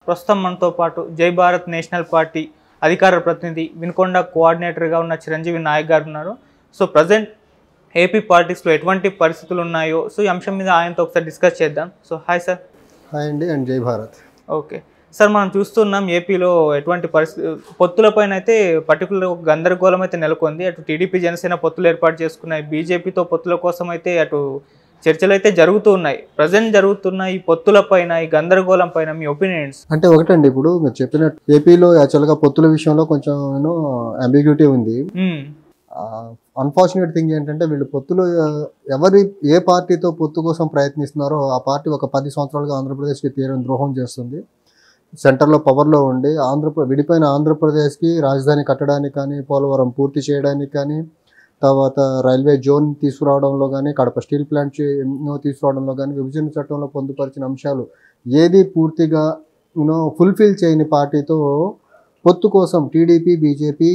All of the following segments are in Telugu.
ప్రస్తుతం మనతో పాటు జై భారత్ నేషనల్ పార్టీ అధికార ప్రతినిధి వినుకొండ కోఆర్డినేటర్గా ఉన్న చిరంజీవి నాయక్ గారు ఉన్నారు సో ప్రజెంట్ ఏపీ పాలిటిక్స్లో ఎటువంటి పరిస్థితులు ఉన్నాయో సో ఈ అంశం మీద ఆయనతో ఒకసారి డిస్కస్ చేద్దాం సో హాయ్ సార్ హాయ్ అండి and Jai Bharat okay sir మనం చూస్తున్నాం ఏపీలో ఎటువంటి పరిస్థితి పొత్తులపైన అయితే పర్టికులర్ ఒక గందరగోళం అయితే నెలకొంది అటు టీడీపీ జనసేన పొత్తులు ఏర్పాటు చేసుకున్నాయి బీజేపీతో పొత్తుల కోసం అయితే అటు చర్చలు అయితే జరుగుతూ ఉన్నాయి ప్రజెంట్ జరుగుతున్న ఈ పొత్తుల పైన ఈ గందరగోళం పైన మీ ఒపీనియన్స్ అంటే ఒకటండి ఇప్పుడు మీరు చెప్పినట్టు ఏపీలో యాక్చువల్గా పొత్తుల విషయంలో కొంచెం యూనో అంబిగ్యూటీ ఉంది అన్ఫార్చునేట్ థింగ్ ఏంటంటే వీళ్ళు పొత్తులు ఆ, ఎవరి ఏ పార్టీతో పొత్తు కోసం ప్రయత్నిస్తున్నారో ఆ పార్టీ ఒక పది సంవత్సరాలుగా ఆంధ్రప్రదేశ్కి తీరని ద్రోహం చేస్తుంది సెంటర్లో పవర్లో ఉండి ఆంధ్రప్రదేశ్ విడిపోయిన ఆంధ్రప్రదేశ్కి రాజధాని కట్టడానికి కానీ పోలవరం పూర్తి చేయడానికి కానీ తర్వాత రైల్వే జోన్ తీసుకురావడంలో కానీ కడప స్టీల్ ప్లాంట్ చే- ను తీసుకురావడంలో కానీ విభజన చట్టంలో పొందుపరిచిన అంశాలు ఏది పూర్తిగా యూనో ఫుల్ఫిల్ చేయని పార్టీతో పొత్తు కోసం టీడీపీ బీజేపీ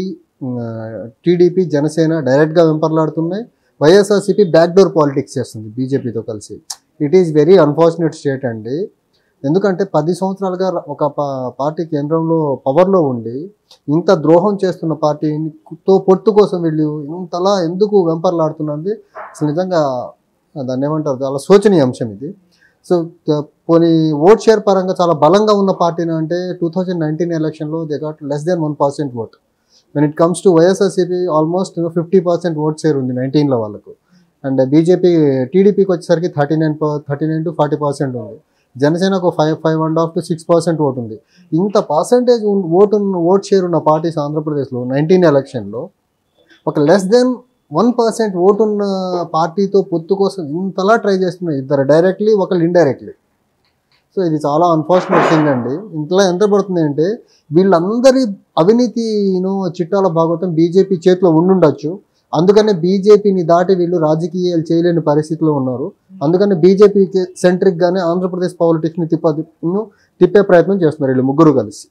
టీడీపీ జనసేన డైరెక్ట్గా వెంపర్లాడుతున్నాయి వైఎస్ఆర్సీపీ బ్యాక్డోర్ పాలిటిక్స్ చేస్తుంది బీజేపీతో కలిసి it is very unfortunate state అండి ఎందుకంటే పది సంవత్సరాలుగా ఒక పా- పార్టీ కేంద్రంలో పవర్లో ఉండి ఇంత ద్రోహం చేస్తున్న పార్టీతో పొత్తు కోసం వీళ్ళు ఇంతలా ఎందుకు వెంపర్లాడుతున్నది అసలు నిజంగా దాన్ని ఏమంటారు చాలా శోచనీయ అంశం ఇది సో త- పోనీ ఓట్ షేర్ పరంగా చాలా బలంగా ఉన్న పార్టీని అంటే టూ థౌజండ్ నైన్టీన్ ఎలక్షన్లో they got less than one percent vote when it comes to YSRCP almost fifty percent vote share ఉంది నైన్టీన్లో వాళ్ళకు అండ్ బీజేపీ టీడీపీకి వచ్చేసరికి thirty nine thirty nine to forty percent ఉంది జనసేనకు five five and half to six percent vote ఉంది ఇంత పర్సెంటేజ్ ఓటు ఓట్ షేర్ ఉన్న పార్టీస్ ఆంధ్రప్రదేశ్లో నైన్టీన్ ఎలక్షన్లో ఒక లెస్ దెన్ వన్ పర్సెంట్ ఓటున్న పార్టీతో పొత్తు కోసం ఇంతలా ట్రై చేస్తున్నారు ఇద్దరు డైరెక్ట్లీ ఒకళ్ళు ఇండైరెక్ట్లీ సో ఇది చాలా అన్ఫార్చునేట్ థింగ్ అండి ఇంతలా ఎంత పడుతుంది అంటే వీళ్ళందరి అవినీతిను చిట్టాల భాగవతం బీజేపీ చేతిలో ఉండుండొచ్చు అందుకనే బీజేపీని దాటి వీళ్ళు రాజకీయాలు చేయలేని పరిస్థితిలో ఉన్నారు అందుకని బీజేపీ సెంట్రిక్ గానే ఆంధ్రప్రదేశ్ పాలిటిక్స్ ని తిప్ప ను తిప్పే ప్రయత్నం చేస్తున్నారు వీళ్ళు ముగ్గురు కలిసి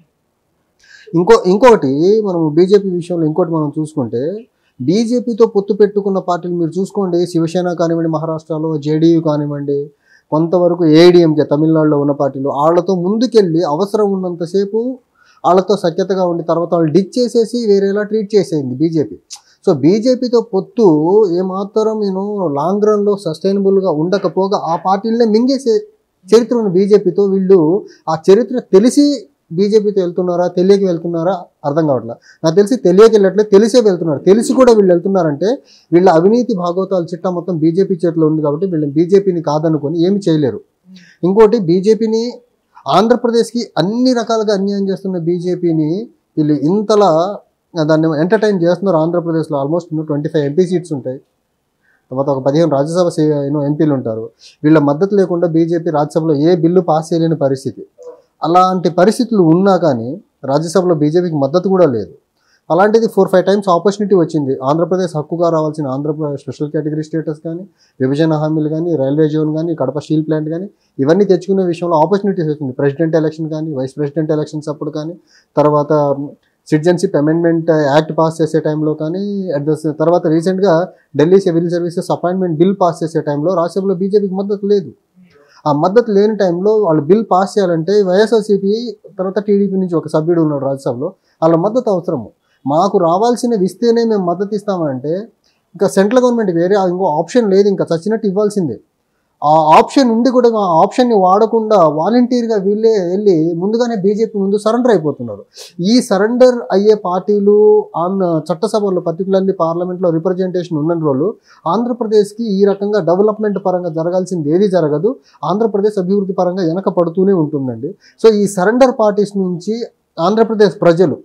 ఇంకో ఇంకొకటి మనం బీజేపీ విషయంలో ఇంకోటి మనం చూసుకుంటే బీజేపీతో పొత్తు పెట్టుకున్న పార్టీలు మీరు చూసుకోండి శివసేన కానివ్వండి మహారాష్ట్రలో జేడీయూ కానివ్వండి కొంతవరకు ఏఐడిఎంకే తమిళనాడులో ఉన్న పార్టీలు వాళ్ళతో ముందుకెళ్ళి అవసరం ఉన్నంతసేపు వాళ్ళతో సఖ్యతగా ఉండి తర్వాత వాళ్ళు డిచ్ చేసేసి వేరేలా ట్రీట్ చేసేది బీజేపీ సో బీజేపీతో పొత్తు ఏమాత్రం నేను లాంగ్ రన్లో సస్టైనబుల్గా ఉండకపోగా ఆ పార్టీలనే మింగేసే చరిత్ర ఉన్న బీజేపీతో వీళ్ళు ఆ చరిత్ర తెలిసి బీజేపీతో వెళ్తున్నారా తెలియక వెళ్తున్నారా అర్థం కావట్లేదు నాకు తెలిసి తెలియక వెళ్ళట్లేదు తెలిసే వెళ్తున్నారు తెలిసి కూడా వీళ్ళు వెళ్తున్నారంటే వీళ్ళ అవినీతి భాగవతాల చిట్టా మొత్తం బీజేపీ చేతిలో ఉంది కాబట్టి వీళ్ళు బీజేపీని కాదనుకొని ఏమి చేయలేరు ఇంకోటి బీజేపీని ఆంధ్రప్రదేశ్కి అన్ని రకాలుగా అన్యాయం చేస్తున్న బీజేపీని వీళ్ళు ఇంతలా దాన్ని ఎంటర్టైన్ చేస్తున్నారు ఆంధ్రప్రదేశ్లో almost twenty five MP seats ఉంటాయి తర్వాత ఒక పదిహేను రాజ్యసభ సీ- యూనో ఎంపీలు ఉంటారు వీళ్ళ మద్దతు లేకుండా బీజేపీ రాజ్యసభలో ఏ బిల్లు పాస్ చేయలేని పరిస్థితి అలాంటి పరిస్థితులు ఉన్నా కానీ రాజ్యసభలో బీజేపీకి మద్దతు కూడా లేదు అలాంటిది ఫోర్ ఫైవ్ టైమ్స్ ఆపర్చునిటీ వచ్చింది ఆంధ్రప్రదేశ్ హక్కుగా రావాల్సిన ఆంధ్రప్రదేశ్ స్పెషల్ కేటగిరీ స్టేటస్ కానీ విభజన హామీలు కానీ రైల్వే జోన్ కానీ కడప స్టీల్ ప్లాంట్ కానీ ఇవన్నీ తెచ్చుకునే విషయంలో ఆపర్చునిటీస్ వచ్చింది ప్రెసిడెంట్ ఎలక్షన్ కానీ వైస్ ప్రెసిడెంట్ ఎలక్షన్స్ అప్పుడు కానీ తర్వాత సిటిజన్షిప్ అమెండ్మెంట్ యాక్ట్ పాస్ చేసే టైంలో కానీ అట్ ద తర్వాత రీసెంట్గా Delhi civil services appointment bill pass చేసే టైంలో రాజ్యసభలో బీజేపీకి మద్దతు లేదు ఆ మద్దతు లేని టైంలో వాళ్ళు బిల్ పాస్ చేయాలంటే వైఎస్ఆర్సీపీ తర్వాత టీడీపీ నుంచి ఒక సభ్యుడు ఉన్నాడు రాజ్యసభలో వాళ్ళ మద్దతు అవసరము మాకు రావాల్సినవి ఇస్తేనే మేము మద్దతు ఇస్తామంటే ఇంకా సెంట్రల్ గవర్నమెంట్ వేరే ఇంకో ఆప్షన్ లేదు ఇంకా చచ్చినట్టు ఇవ్వాల్సిందే ఆ ఆప్షన్ ఉండి కూడా ఆ ఆప్షన్ని వాడకుండా వాలంటీర్గా వీళ్ళే వెళ్ళి ముందుగానే బీజేపీ ముందు సరెండర్ అయిపోతున్నారు ఈ సరెండర్ అయ్యే పార్టీలు ఆన్ చట్టసభలో పర్టికులర్లీ పార్లమెంట్లో రిప్రజెంటేషన్ ఉన్న రోజులు ఆంధ్రప్రదేశ్కి ఈ రకంగా డెవలప్మెంట్ పరంగా జరగాల్సింది ఏది జరగదు ఆంధ్రప్రదేశ్ అభివృద్ధి పరంగా వెనక పడుతూనే ఉంటుందండి సో ఈ సరెండర్ పార్టీస్ నుంచి ఆంధ్రప్రదేశ్ ప్రజలు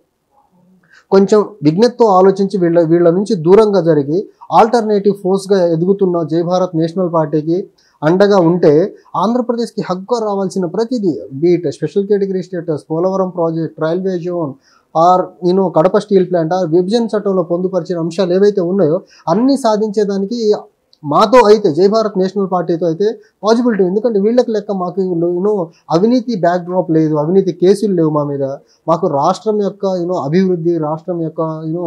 కొంచెం విజ్ఞతతో ఆలోచించి వీళ్ళ వీళ్ళ నుంచి దూరంగా జరిగి ఆల్టర్నేటివ్ ఫోర్స్గా ఎదుగుతున్న జై భారత్ నేషనల్ పార్టీకి అండగా ఉంటే ఆంధ్రప్రదేశ్కి హక్కుగా రావాల్సిన ప్రతిదీ బీట్ special category status Polavaram project railway zone or నేను కడప స్టీల్ ప్లాంట్ ఆర్ విభజన చట్టంలో పొందుపరిచిన అంశాలు ఏవైతే ఉన్నాయో అన్నీ సాధించేదానికి మాతో అయితే జై భారత్ నేషనల్ పార్టీతో అయితే పాజిబిలిటీ ఎందుకంటే వీళ్ళకి లెక్క మాకు యూనో అవినీతి బ్యాక్ డ్రాప్ లేదు అవినీతి కేసులు లేవు మా మీద మాకు రాష్ట్రం యొక్క యూనో అభివృద్ధి రాష్ట్రం యొక్క యూనో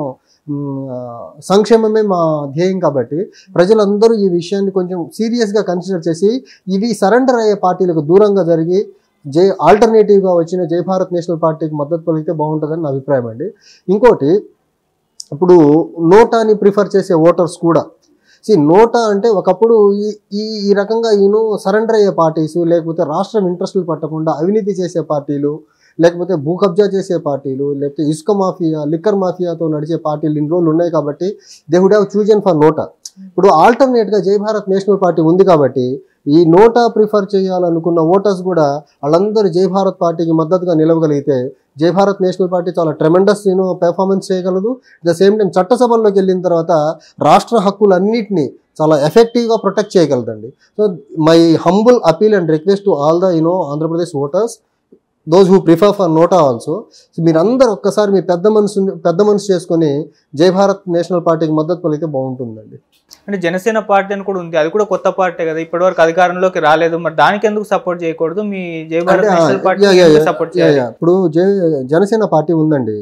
సంక్షేమమే మా ధ్యేయం కాబట్టి ప్రజలందరూ ఈ విషయాన్ని కొంచెం సీరియస్గా కన్సిడర్ చేసి ఇవి సరెండర్ అయ్యే పార్టీలకు దూరంగా జరిగి జై ఆల్టర్నేటివ్గా వచ్చిన జై భారత్ నేషనల్ పార్టీకి మద్దతు పలికితే బాగుంటుందని నా అభిప్రాయం అండి ఇంకోటి ఇప్పుడు నోటాని ప్రిఫర్ చేసే ఓటర్స్ కూడా సి నోటా అంటే ఒకప్పుడు ఈ ఈ ఈ రకంగా ఈయన సరెండర్ అయ్యే పార్టీస్ లేకపోతే రాష్ట్రం ఇంట్రెస్టులు పట్టకుండా అవినీతి చేసే పార్టీలు లేకపోతే భూ కబ్జా చేసే పార్టీలు లేకపోతే ఇసుక మాఫియా లిక్కర్ మాఫియాతో నడిచే పార్టీలు ఇన్ని రోజులు ఉన్నాయి కాబట్టి they would have chosen for NOTA ఇప్పుడు ఆల్టర్నేట్గా జై భారత్ నేషనల్ పార్టీ ఉంది కాబట్టి ఈ నోటా ప్రిఫర్ చేయాలనుకున్న ఓటర్స్ కూడా వాళ్ళందరూ జై భారత్ పార్టీకి మద్దతుగా నిలవగలిగితే జై భారత్ నేషనల్ పార్టీ చాలా ట్రెమెండస్ నేను పెర్ఫార్మెన్స్ చేయగలదు ద సేమ్ టైం చట్టసభల్లోకి వెళ్ళిన తర్వాత రాష్ట్ర హక్కులన్నింటినీ చాలా ఎఫెక్టివ్గా ప్రొటెక్ట్ చేయగలదండి so my humble appeal and request to all the you know Andhrapradesh voters those who prefer for NOTA also మీరందరూ ఒక్కసారి మీ పెద్ద మనసు పెద్ద మనసు చేసుకొని జై భారత్ నేషనల్ పార్టీకి మద్దతు పలికితే బాగుంటుందండి అంటే జనసేన పార్టీ అని కూడా ఉంది అది కూడా కొత్త పార్టీ కదా ఇప్పటివరకు అధికారంలోకి రాలేదు మరి దానికి ఎందుకు సపోర్ట్ చేయకూడదు మీ జై భారత్ అంటే, national party yeah, yeah, yeah. Support yeah, చేయాలి యా. ఇప్పుడు జే జనసేన పార్టీ ఉందండి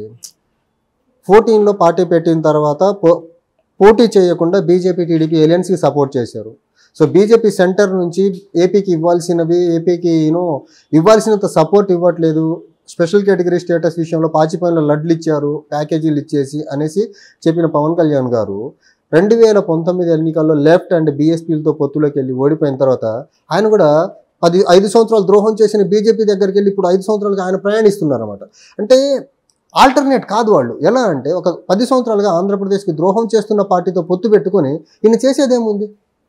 ఫోర్టీన్లో పార్టీ పెట్టిన తర్వాత పో- పోటీ చేయకుండా బీజేపీ టీడీపీ ఎలియన్స్కి సపోర్ట్ చేశారు సో బీజేపీ సెంటర్ నుంచి ఏపీకి ఇవ్వాల్సినవి ఏపీకి యూనో ఇవ్వాల్సినంత సపోర్ట్ ఇవ్వట్లేదు స్పెషల్ కేటగిరీ స్టేటస్ విషయంలో పాచిపోయిన లడ్లు ఇచ్చారు ప్యాకేజీలు ఇచ్చేసి అనేసి చెప్పిన పవన్ కళ్యాణ్ గారు రెండు వేల పంతొమ్మిది ఎన్నికల్లో లెఫ్ట్ అండ్ బీఎస్పీలతో పొత్తులోకి వెళ్ళి ఓడిపోయిన తర్వాత ఆయన కూడా పది ఐదు సంవత్సరాలు ద్రోహం చేసిన బీజేపీ దగ్గరికి వెళ్ళి ఇప్పుడు ఐదు సంవత్సరాలుగా ఆయన ప్రయాణిస్తున్నారు అనమాట అంటే ఆల్టర్నేట్ కాదు వాళ్ళు ఎలా అంటే ఒక పది సంవత్సరాలుగా ఆంధ్రప్రదేశ్కి ద్రోహం చేస్తున్న పార్టీతో పొత్తు పెట్టుకొని ఈయన చేసేదేముంది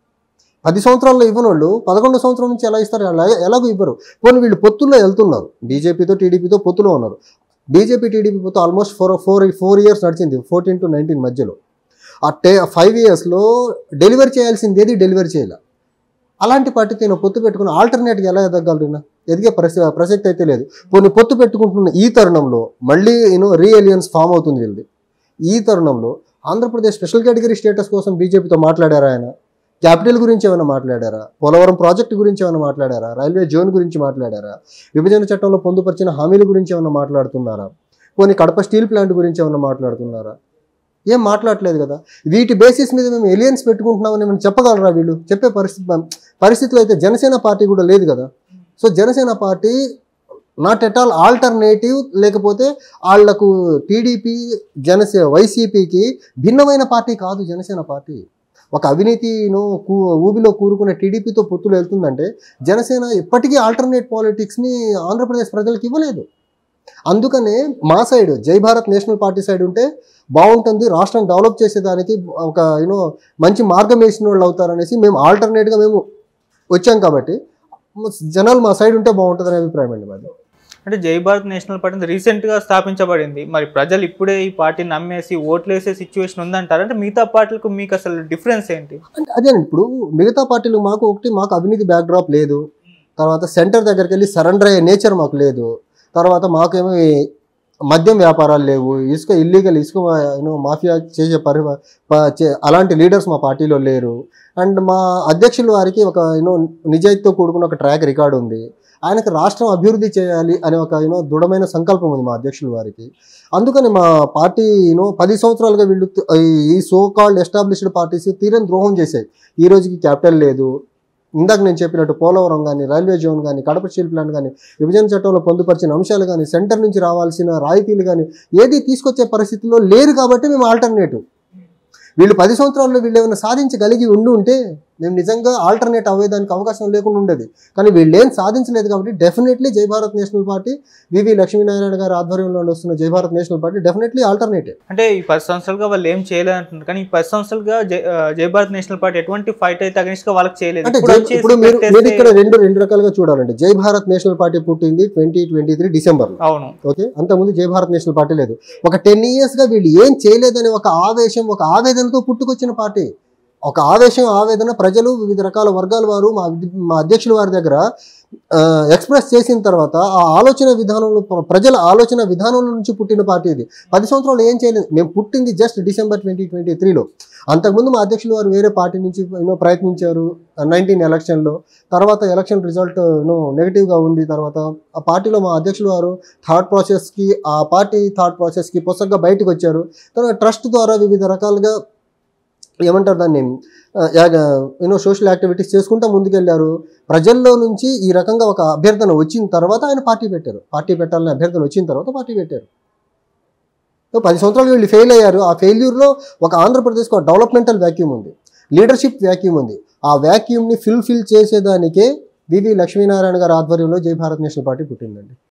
పది సంవత్సరాల్లో ఇవ్వని వాళ్ళు పదకొండు సంవత్సరం నుంచి ఎలా ఇస్తారు అలా ఎలాగో ఇవ్వరు పోనీ వీళ్ళు పొత్తుల్లో వెళ్తున్నారు బీజేపీతో టీడీపీతో పొత్తులో ఉన్నారు బీజేపీ టీడీపీ పొత్తు almost four four four years నడిచింది ఫోర్టీన్ టు నైన్టీన్ మధ్యలో ఆ టే ఫైవ్ ఇయర్స్లో డెలివరీ చేయాల్సింది ఏది డెలివరీ చేయాలి అలాంటి పార్టీతో ఈయన పొత్తు పెట్టుకుని ఆల్టర్నేట్గా ఎలా ఎదగలరు ఈయన? ఎదిగే ప్రస ప్రసక్తి అయితే లేదు కొన్ని పొత్తు పెట్టుకుంటున్న ఈ తరుణంలో మళ్ళీ యూనో రీఎలియన్స్ ఫామ్ అవుతుంది వీళ్ళది ఈ తరుణంలో ఆంధ్రప్రదేశ్ స్పెషల్ కేటగిరీ స్టేటస్ కోసం బీజేపీతో మాట్లాడారా ఆయన క్యాపిటల్ గురించి ఏమైనా మాట్లాడారా పోలవరం ప్రాజెక్టు గురించి ఏమైనా మాట్లాడారా రైల్వే జోన్ గురించి మాట్లాడారా విభజన చట్టంలో పొందుపరిచిన హామీల గురించి ఏమైనా మాట్లాడుతున్నారా పోనీ కడప స్టీల్ ప్లాంట్ గురించి ఏమైనా మాట్లాడుతున్నారా ఏం మాట్లాడలేదు కదా వీటి బేసిస్ మీద మేము ఎలియన్స్ పెట్టుకుంటున్నామని మనం చెప్పగలరా వీళ్ళు చెప్పే పరిస్థితి పరిస్థితిలో అయితే జనసేన పార్టీ కూడా లేదు కదా so Janasena party not at all alternative లేకపోతే వాళ్లకు టీడీపీ జనసే వైసీపీకి భిన్నమైన పార్టీ కాదు జనసేన పార్టీ ఒక అవినీతిను కూ ఊబిలో కూరుకునే టీడీపీతో పొత్తులు వెళ్తుందంటే జనసేన ఇప్పటికీ ఆల్టర్నేట్ పాలిటిక్స్ని ఆంధ్రప్రదేశ్ ప్రజలకు ఇవ్వలేదు అందుకనే మా సైడ్ జై భారత్ నేషనల్ పార్టీ సైడ్ ఉంటే బాగుంటుంది రాష్ట్రం డెవలప్ చేసేదానికి ఒక యూనో మంచి మార్గం వేసిన వాళ్ళు అవుతారనేసి మేము ఆల్టర్నేట్గా మేము వచ్చాం కాబట్టి జనాలు మా సైడ్ ఉంటే బాగుంటుంది అనే అభిప్రాయం అండి మాది అంటే జై భారత్ నేషనల్ పార్టీ రీసెంట్ గా స్థాపించబడింది మరి ప్రజలు ఇప్పుడే ఈ పార్టీని నమ్మేసి ఓట్లు వేసే సిచ్యువేషన్ ఉందంటారు అంటే మిగతా పార్టీలకు మీకు అసలు డిఫరెన్స్ ఏంటి అంటే అదేనండి ఇప్పుడు మిగతా పార్టీలు మాకు ఒకటి మాకు అవినీతి బ్యాక్డ్రాప్ లేదు తర్వాత సెంటర్ దగ్గరికి వెళ్ళి సరెండర్ అయ్యే నేచర్ మాకు లేదు తర్వాత మాకేమో ఈ మద్యం వ్యాపారాలు లేవు ఇసుక ఇల్లీగల్ ఇసుక యూనో మాఫియా చేసే పరి ప- చే- అలాంటి లీడర్స్ మా పార్టీలో లేరు అండ్ మా అధ్యక్షుల వారికి ఒక యూనో నిజాయితీతో కూడుకున్న ఒక ట్రాక్ రికార్డు ఉంది ఆయనకు రాష్ట్రం అభివృద్ధి చేయాలి అనే ఒక యూనో దృఢమైన సంకల్పం ఉంది మా అధ్యక్షుల వారికి అందుకని మా పార్టీ యూనో పది సంవత్సరాలుగా వీళ్ళు త- ఈ- ఈ సో కాల్డ్ ఎస్టాబ్లిష్డ్ పార్టీస్ తీరని ద్రోహం చేశాయి ఈ రోజుకి క్యాపిటల్ లేదు ఇందాక నేను చెప్పినట్టు పోలవరం కానీ రైల్వే జోన్ కానీ కడప స్టీల్ ప్లాంట్ కానీ విభజన చట్టంలో పొందుపరిచిన అంశాలు కానీ సెంటర్ నుంచి రావాల్సిన రాయితీలు కానీ ఏది తీసుకొచ్చే పరిస్థితిలో లేరు కాబట్టి మేము ఆల్టర్నేటివ్ వీళ్ళు పది సంవత్సరాల్లో వీళ్ళు ఏమైనా సాధించగలిగి ఉండి ఉంటే మేము నిజంగా ఆల్టర్నేట్ అవ్వేదానికి అవకాశం లేకుండా ఉండేది కానీ వీళ్ళు ఏం సాధించలేదు కాబట్టి definitely Jai Bharat national party VV Lakshminarayana గారి ఆధ్వర్యంలో వస్తున్న Jai Bharat national party definitely alternative అంటే ఈ పది సంవత్సరాలుగా వాళ్ళు ఏం చేయలేదు అంటున్నారు కానీ ఈ పది సంవత్సరాలుగా జై- ఆ, జై భారత్ నేషనల్ పార్టీ ఎటువంటి ఫైట్ అయితే అగనిస్ట్ గా వాళ్ళకి చేయలేదు అంటే ఇప్పుడు జై- వచ్చేసి ఇప్పుడు మీరు మీరు పెట్టేస్తే- ఇక్కడ రెండు రెండు రకాలుగా చూడాలండి జై భారత్ నేషనల్ పార్టీ పుట్టింది ట్వంటీ ట్వంటీ త్రీ డిసెంబర్ అవును ఓకే అంతకుముందు జై భారత్ నేషనల్ పార్టీ లేదు ఒక టెన్ ఇయర్స్ గా వీళ్ళు ఏం చేయలేదని ఒక ఆవేశం ఒక ఆవేదనతో పుట్టుకొచ్చిన పార్టీ ఒక ఆవేశం ఆవేదన ప్రజలు వివిధ రకాల వర్గాల వారు మా విధి- మా అధ్యక్షుల వారి దగ్గర ఎక్స్ప్రెస్ చేసిన తర్వాత ఆ ఆలోచన విధానంలో ప్ర- ప్రజల ఆలోచన విధానం నుంచి పుట్టిన పార్టీ ఇది పది సంవత్సరాలు ఏం చేయలేదు మేము పుట్టింది జస్ట్ డిసెంబర్ ట్వంటీ ట్వంటీ త్రీలో అంతకుముందు మా అధ్యక్షులు వారు వేరే పార్టీ నుంచి ఎన్నో ప్రయత్నించారు నైన్టీన్ ఎలక్షన్లో తర్వాత ఎలక్షన్ రిజల్ట్ యూనో నెగిటివ్గా ఉంది తర్వాత ఆ పార్టీలో మా అధ్యక్షులు వారు థాట్ ప్రాసెస్కి ఆ పార్టీ థాట్ ప్రాసెస్కి పుస్తకంగా బయటకు వచ్చారు తర్వాత ట్రస్ట్ ద్వారా వివిధ రకాలుగా ఏమంటారు దాన్ని యూనో సోషల్ యాక్టివిటీస్ చేసుకుంటూ ముందుకెళ్లారు ప్రజల్లో నుంచి ఈ రకంగా ఒక అభ్యర్థన వచ్చిన తర్వాత ఆయన పార్టీ పెట్టారు పార్టీ పెట్టాలని అభ్యర్థన వచ్చిన తర్వాత పార్టీ పెట్టారు సో పది సంవత్సరాలు వీళ్ళు ఫెయిల్ అయ్యారు ఆ ఫెయిల్యూర్లో ఒక ఆంధ్రప్రదేశ్కి ఒక డెవలప్మెంటల్ వ్యాక్యూమ్ ఉంది లీడర్షిప్ వ్యాక్యూమ్ ఉంది ఆ వ్యాక్యూమ్ని ఫిల్ఫిల్ చేసేదానికే వివి లక్ష్మీనారాయణ గారి ఆధ్వర్యంలో జై భారత్ నేషనల్ పార్టీ పుట్టిందండి